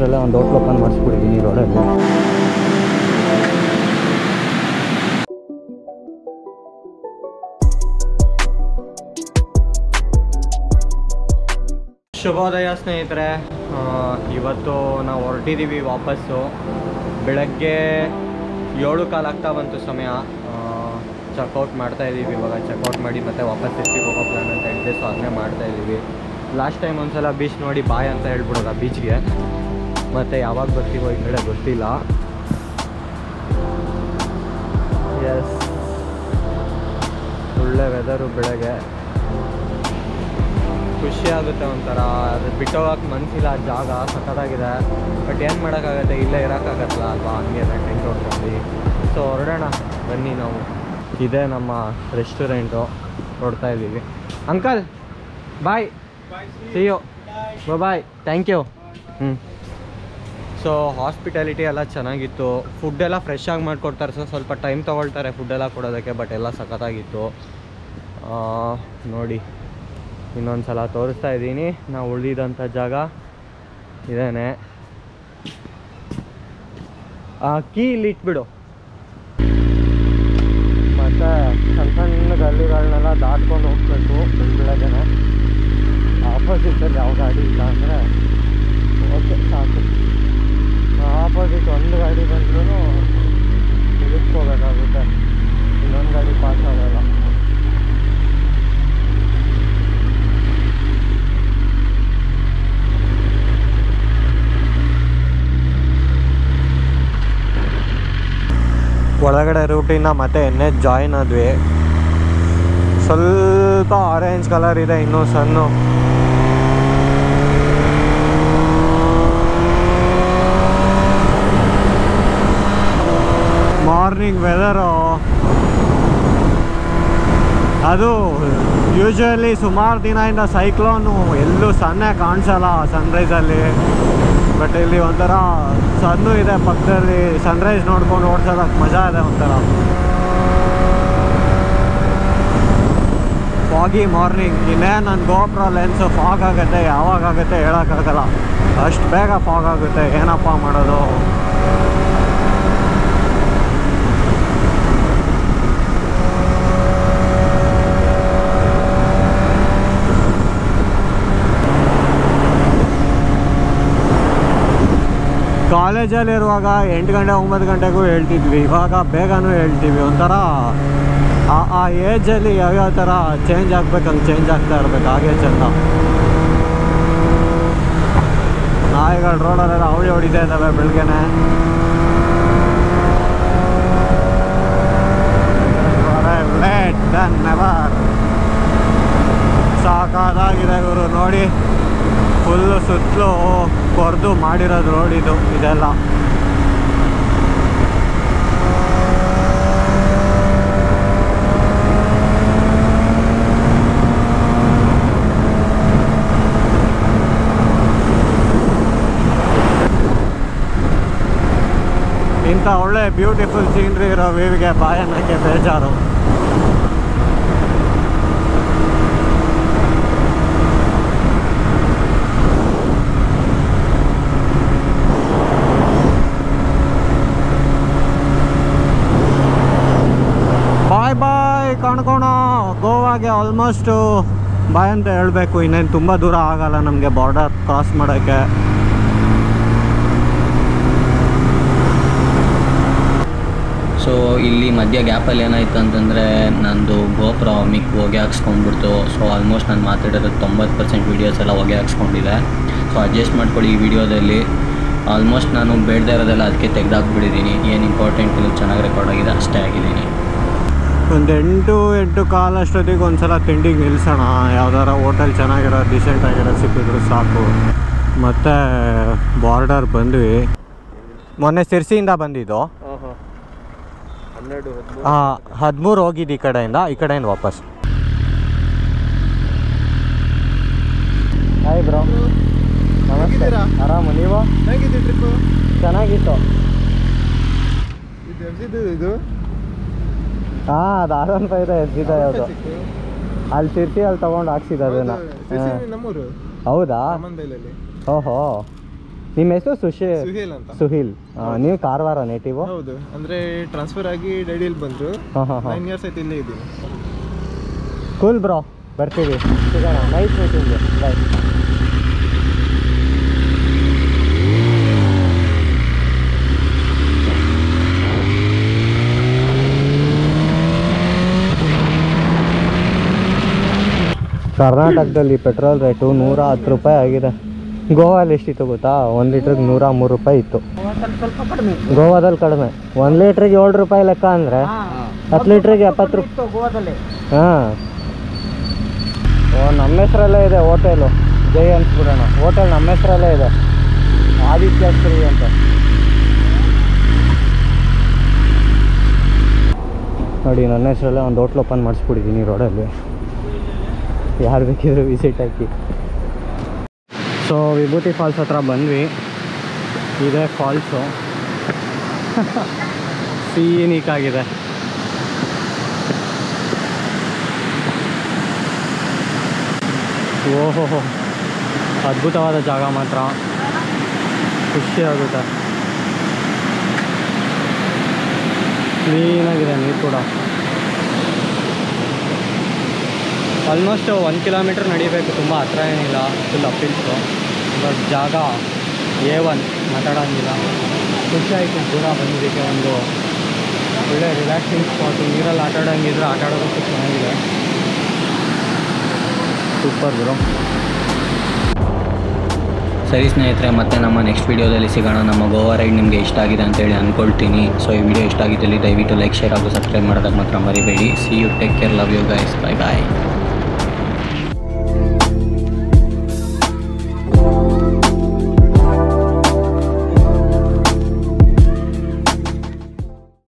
ಅಷ್ಟರಲ್ಲೇ ಒಂದು hotel open ಮಾಡಿಸ್ಬಿಟ್ಟಿದ್ದೀನಿ ಈ ರೋಡಲ್ಲಿ ಶುಭೋದಯ ಸ್ನೇಹಿತರೆ ಆ, ಇವತ್ತು ನಾವು ಹೊರಟಿದ್ದೀವಿ ವಾಪಸ್ಸು ಬೆಳಗ್ಗೆ ಏಳು ಕಾಲು ಆಗ್ತಾ ಬಂತು ಸಮಯ ಚೆಕ್ಔಟ್ ಮಾಡ್ತಾ ಇದ್ದೀವಿ ಇವಾಗ ಚೆಕ್ಔಟ್ ಮಾಡಿ ಮತ್ತೆ ವಾಪಸ್ ಸಿಟ್ಟಿಗೆ ಹೋಗೋ ಪ್ಲಾನ್ ಅಂತ ಹೇಳಿದೆ ಸೊ ಅದನ್ನೇ ಮಾಡ್ತಾ ಇದ್ದೀವಿ ಲಾಸ್ಟ್ ಟೈಮ್ ಒಂದ್ಸಲ ಬೀಚ್ ನೋಡಿ ಬಾಯ್ ಅಂತ ಹೇಳ್ಬಿಡೋದ ಬೀಚ್ಗೆ ಮತ್ತು ಯಾವಾಗ ಬರ್ತೀವೋ ಈ ಕಡೆ ಗೊತ್ತಿಲ್ಲ ಎಸ್ ಒಳ್ಳೆ ವೆದರು ಬೆಳಗ್ಗೆ ಖುಷಿ ಆಗುತ್ತೆ ಒಂಥರ ಅದು ಬಿಟ್ಟೋಗಕ್ಕೆ ಮನಸ್ಸಿಲ್ಲ ಆ ಜಾಗ ಸಖತ್ತಾಗಿದೆ ಬಟ್ ಏನು ಮಾಡೋಕ್ಕಾಗತ್ತೆ ಇಲ್ಲೇ ಇರೋಕ್ಕಾಗತ್ತಲ್ಲ ಅಲ್ವಾ ಹಂಗೆ ಟೆಂಟ್ ಹೊಡ್ಕೊಂಡು ಸೊ ಹೊರಡೋಣ ಬನ್ನಿ ನಾವು ಇದೇ ನಮ್ಮ ರೆಸ್ಟೋರೆಂಟು ನೋಡ್ತಾ ಇದ್ದೀವಿ uncle bye see you bye thank you ಹ್ಞೂ ಸೊ ಹಾಸ್ಪಿಟಾಲಿಟಿ ಎಲ್ಲ ಚೆನ್ನಾಗಿತ್ತು ಫುಡ್ ಎಲ್ಲ ಫ್ರೆಶ್ ಆಗಿ ಮಾಡಿಕೊಡ್ತಾರೆ ಸೊ ಸ್ವಲ್ಪ ಟೈಮ್ ತೊಗೊಳ್ತಾರೆ ಫುಡ್ ಎಲ್ಲ ಕೊಡೋದಕ್ಕೆ ಬಟ್ ಎಲ್ಲ ಸಖತ್ತಾಗಿತ್ತು ಆ, ನೋಡಿ ಇನ್ನೊಂದು ಸಲ ತೋರಿಸ್ತಾ ಇದ್ದೀನಿ ನಾವು ಉಳಿದಿದ್ದಂಥ ಜಾಗ ಇದೇನೆ ಕೀ ಇಲ್ಲಿ ಇಟ್ಬಿಡು ಮತ್ತು ಸಣ್ಣ ಸಣ್ಣ ಗಲ್ಲಿಗಳನ್ನೆಲ್ಲ ದಾಟ್ಕೊಂಡು ಹೋಗ್ಬೇಕು ಬೆಳಗ್ಗೆನೆ ಆಪೋಸಿಟಲ್ಲಿ ಯಾವ ಗಾಡಿ ಇಲ್ಲ ಅಂದರೆ ಓಕೆ ಸಾಕು ಆಪೋಸಿಟ್ ಒಂದು ಗಾಡಿ ಬಂದ್ರೂ ಇಳಿಸ್ಕೋಬೇಕಾಗುತ್ತೆ ಇನ್ನೊಂದು ಗಾಡಿ ಪಾಸ್ ಆಗಲ್ಲ ಒಳಗಡೆ ರೂಟಿಂದ ಮತ್ತೆ ಎನ್ ಎಚ್ ಜಾಯಿನ್ ಆದ್ವಿ ಸ್ವಲ್ಪ ಆರೆಂಜ್ ಕಲರ್ ಇದೆ ಇನ್ನೂ ಸಣ್ಣ ಮಾರ್ನಿಂಗ್ ವೆದರು ಅದು ಯೂಶ್ವಲಿ ಸುಮಾರು ದಿನದಿಂದ ಸೈಕ್ಲೋನು ಎಲ್ಲೂ ಸನ್ನೆ ಕಾಣಿಸಲ್ಲ ಸನ್ರೈಸಲ್ಲಿ ಬಟ್ ಇಲ್ಲಿ ಒಂಥರ ಸನ್ನು ಇದೆ ಪಕ್ಕದಲ್ಲಿ ಸನ್ರೈಸ್ ನೋಡ್ಕೊಂಡು ಓಡ್ಸೋದಕ್ಕೆ ಮಜಾ ಇದೆ ಒಂಥರ ಫಾಗಿ ಮಾರ್ನಿಂಗ್ ಇನ್ನೇ ನನ್ನ ಗೋಪ್ರ ಲೆನ್ಸ್ ಫಾಗ್ ಆಗುತ್ತೆ ಯಾವಾಗ ಆಗುತ್ತೆ ಹೇಳೋಕ್ಕಾಗಲ್ಲ ಅಷ್ಟು ಬೇಗ ಫಾಗ್ ಆಗುತ್ತೆ ಏನಪ್ಪ ಮಾಡೋದು ಕಾಲೇಜಲ್ಲಿರುವಾಗ ಎಂಟು ಗಂಟೆ ಒಂಬತ್ತು ಗಂಟೆಗೂ ಹೇಳ್ತಿದ್ವಿ ಇವಾಗ ಬೇಗನೂ ಹೇಳ್ತೀವಿ ಒಂಥರ ಆ ಆ ಏಜಲ್ಲಿ ಯಾವ್ಯಾವ ಥರ ಚೇಂಜ್ ಆಗ್ಬೇಕು ಹಂಗೆ ಚೇಂಜ್ ಆಗ್ತಾ ಇರ್ಬೇಕು ಹಾಗೆ ಚಂದ ನಾಯಿಗಳು ರೋಡಲ್ಲೆಲ್ಲ ಅವಳಿ ಹೊಡಿತಾ ಇದ್ದಾವೆ ಬೆಳಗ್ಗೆನೆ ನೆವರ್ ಸಾಕಾದಾಗಿದೆ ಗುರು ನೋಡಿ ಫುಲ್ಲು ಸುತ್ತಲೂ ಕೊರೆದು ಮಾಡಿರೋದು ರೋಡ್ ಇದು ಇದೆಲ್ಲ ಇಂಥ ಒಳ್ಳೆ ಬ್ಯೂಟಿಫುಲ್ ಸೀನ್ರಿ ಇರೋ ವಿವಿಗೆ ಬಾಯ್ ಅನ್ನೋಕ್ಕೆ ಬೇಜಾರು ಬಾಯ್ ಬಾಯ್ ಕಣ್ಕೋಣ ಗೋವಾಗೆ ಆಲ್ಮೋಸ್ಟು ಬಾಯ್ ಅಂತ ಹೇಳಬೇಕು ಇನ್ನೇನು ತುಂಬ ದೂರ ಆಗಲ್ಲ ನಮಗೆ ಬಾರ್ಡರ್ ಕ್ರಾಸ್ ಮಾಡೋಕ್ಕೆ ಸೊ ಇಲ್ಲಿ ಮಧ್ಯ ಗ್ಯಾಪಲ್ಲಿ ಏನಾಯ್ತು ಅಂತಂದರೆ ನಂದು ಗೋಪುರ ಮಿಕ್ ಹೊಗೆ ಹಾಕ್ಸ್ಕೊಂಡ್ಬಿಡ್ತು ಸೊ ಆಲ್ಮೋಸ್ಟ್ ನಾನು ಮಾತಾಡಿರೋದು ತೊಂಬತ್ತು ಪರ್ಸೆಂಟ್ ವೀಡಿಯೋಸ್ ಎಲ್ಲ ಹೊಗೆ ಹಾಕ್ಸ್ಕೊಂಡಿದೆ ಸೊ ಅಡ್ಜಸ್ಟ್ ಮಾಡ್ಕೊಳ್ಳಿ ಈ ವಿಡಿಯೋದಲ್ಲಿ ಆಲ್ಮೋಸ್ಟ್ ನಾನು ಬೇಡದೇ ಇರೋದೆಲ್ಲ ಅದಕ್ಕೆ ತೆಗೆದಾಕ್ಬಿಟ್ಟಿದ್ದೀನಿ ಏನು ಇಂಪಾರ್ಟೆಂಟ್ ಇಲ್ಲ ಚೆನ್ನಾಗಿ ರೆಕಾರ್ಡ್ ಆಗಿದೆ ಅಷ್ಟೇ ಆಗಿದ್ದೀನಿ ಒಂದು ಎಂಟು ಎಂಟು ಕಾಲು ಅಷ್ಟೊತ್ತಿಗೆ ಒಂದ್ಸಲ ತಿಂಡಿಗೆ ನಿಲ್ಸೋಣ ಯಾವ್ದಾರ ಹೋಟೆಲ್ ಚೆನ್ನಾಗಿರೋ ಡಿಸೆಂಟ್ ಆಗಿರೋ ಸಿಕ್ಕಿದ್ರು ಸಾಕು ಮತ್ತು ಬಾರ್ಡರ್ ಬಂದ್ವಿ ಮೊನ್ನೆ ಸಿರ್ಸಿಯಿಂದ ಬಂದಿದ್ದು ಹನ್ನೆರಡು ಹದಿಮೂರು ಹೋಗಿದ್ದು ಈ ಕಡೆಯಿಂದ ಈ ಕಡೆಯಿಂದ ವಾಪಸ್ ಹಾಯ್ ಬ್ರೋ ನಮಸ್ತೆ ಹೇಗಿದ್ದೀರಾ? ಆರಾಮ ನೀವು ಹೇಗಿದೆ ಟ್ರಿಪ್ಪು ಚೆನ್ನಾಗಿತ್ತು ಇದು ಎಫ್ಸಿದು ಇದು ಹಾಂ ಅದು ಆರ್ ಒನ್ ಫೈವ್ ಎಸ್ದಿದೆ ಅದು ಸಿಕ್ತು. ಅಲ್ಲಿ ಸಿರ್ಸಿ ಅಲ್ಲಿ ತೊಗೊಂಡು ಹಾಕ್ಸಿದ್ದು ಅದನ್ನು ಹೌದು, ಸಿರ್ಸಿ ನಮ್ಮೂರು ಹೌದಾ ರಾಮನ್ ಬೈಲಲ್ಲಿ ಓಹೋ ನಿಮ್ಮ ಹೆಸರು ಸುಶಿ ಸುಹೇಲ್ ಅಂತ ಸುಹಿಲ್ ಆ, ನೀವು ಕಾರವಾರ ನೇಟಿವು ಹೌದು ಅಂದ್ರೆ ಟ್ರಾನ್ಸ್ಫರ್ ಆಗಿ ಡೈಡಿಯಲ್ಲಿ ಬಂದ್ರು ಹಾಂ ಹಾಂ ಹಾಂ ನೈನ್ ಇಯರ್ಸ್ ಆಯ್ತು ಇಲ್ಲೇ ಇದ್ದೀನಿ ಕೂಲ್ ಬ್ರೋ ಬರ್ತೀವಿ ಸಿಗೋಣ ನೈಟ್ ಮೀಟಿಂಗ್ಗೆ ಬಾಯ್ ಕರ್ನಾಟಕದಲ್ಲಿ ಪೆಟ್ರೋಲ್ ರೇಟು ನೂರ ಹತ್ತು ರೂಪಾಯಿ ಆಗಿದೆ ಗೋವಾದಲ್ಲಿ ಎಷ್ಟಿತ್ತು ಗೊತ್ತಾ ಒಂದು ಲೀಟ್ರಿಗೆ ನೂರ ಮೂರು ರೂಪಾಯಿ ಇತ್ತು ಗೋವಾದಲ್ಲಿ ಕಡಿಮೆ ಒಂದು ಲೀಟ್ರಿಗೆ ಏಳು ರೂಪಾಯಿ ಲೆಕ್ಕ ಅಂದರೆ ಹತ್ತು ಲೀಟ್ರಿಗೆ ಎಪ್ಪತ್ತು ರೂಪಾಯಿ ಹಾಂ ಓ ನಮ್ಮ ಹೆಸರಲ್ಲೇ ಇದೆ ಹೋಟೆಲು ಜೈ ಅನ್ಸ್ಬಿಡೋಣ ಹೋಟೆಲ್ ನಮ್ಮ ಹೆಸರಲ್ಲೇ ಇದೆ ಆದಿತ್ಯಶ್ರೀ ಅಂತ ನೋಡಿ ನನ್ನ ಹೆಸರಲ್ಲೇ ಒಂದು ಹೋಟ್ಲ್ ಓಪನ್ ಮಾಡಿಸ್ಬಿಟ್ಟಿದ್ದೀನಿ ರೋಡಲ್ಲಿ ಯಾರು ಬೇಕಿದ್ರು ವಿಸಿಟ್ ಹಾಕಿ ಸೊ ವಿಭೂತಿ ಫಾಲ್ಸ್ ಹತ್ರ ಬಂದ್ವಿ ಇದೆ ಫಾಲ್ಸು ಸೀನಿಕ್ ಆಗಿದೆ ಓಹೋ ಅದ್ಭುತವಾದ ಜಾಗ ಮಾತ್ರ ಖುಷಿ ಆಗುತ್ತೆ ಕ್ಲೀನಾಗಿದೆ ನೀರು ಕೂಡ ಆಲ್ಮೋಸ್ಟ್ ಒಂದು ಕಿಲೋಮೀಟ್ರ್ ನಡಿಬೇಕು ತುಂಬ ಹತ್ರ ಏನಿಲ್ಲ ಫುಲ್ ಅಪ್ಪಿಲ್ಸು ಬಟ್ ಜಾಗ ಎ ಒನ್ ಮಾತಾಡೋಂಗಿಲ್ಲ ಖುಷಿ ಆಯಿತು ದೂರ ಬಂದಿದ್ದಕ್ಕೆ ಒಂದು ಒಳ್ಳೆ ರಿಲ್ಯಾಕ್ಸಿಂಗ್ ಸ್ಪಾಟು ನೀರಲ್ಲಿ ಆಟ ಆಡೋಂಗಿದ್ರೆ ಆಟ ಆಡೋದಕ್ಕೂ ಚೆನ್ನಾಗಿದೆ ಸೂಪರ್ ಬ್ರೋ ಸರಿ ಸ್ನೇಹಿತರೆ ಮತ್ತೆ ನಮ್ಮ ನೆಕ್ಸ್ಟ್ ವೀಡಿಯೋದಲ್ಲಿ ಸಿಗೋಣ ನಮ್ಮ ಗೋವಾ ರೈಡ್ ನಿಮಗೆ ಇಷ್ಟ ಆಗಿದೆ ಅಂತೇಳಿ ಅಂದ್ಕೊಳ್ತೀನಿ ಸೊ ಈ ವಿಡಿಯೋ ಇಷ್ಟ ಆಗಿದ್ದಲ್ಲಿ ದಯವಿಟ್ಟು ಲೈಕ್ ಶೇರ್ ಹಾಗೂ ಸಬ್ಸ್ಕ್ರೈಬ್ ಮಾಡೋದಕ್ಕೆ ಮಾತ್ರ ಮರಿಬೇಡಿ see you take care love you guys bye bye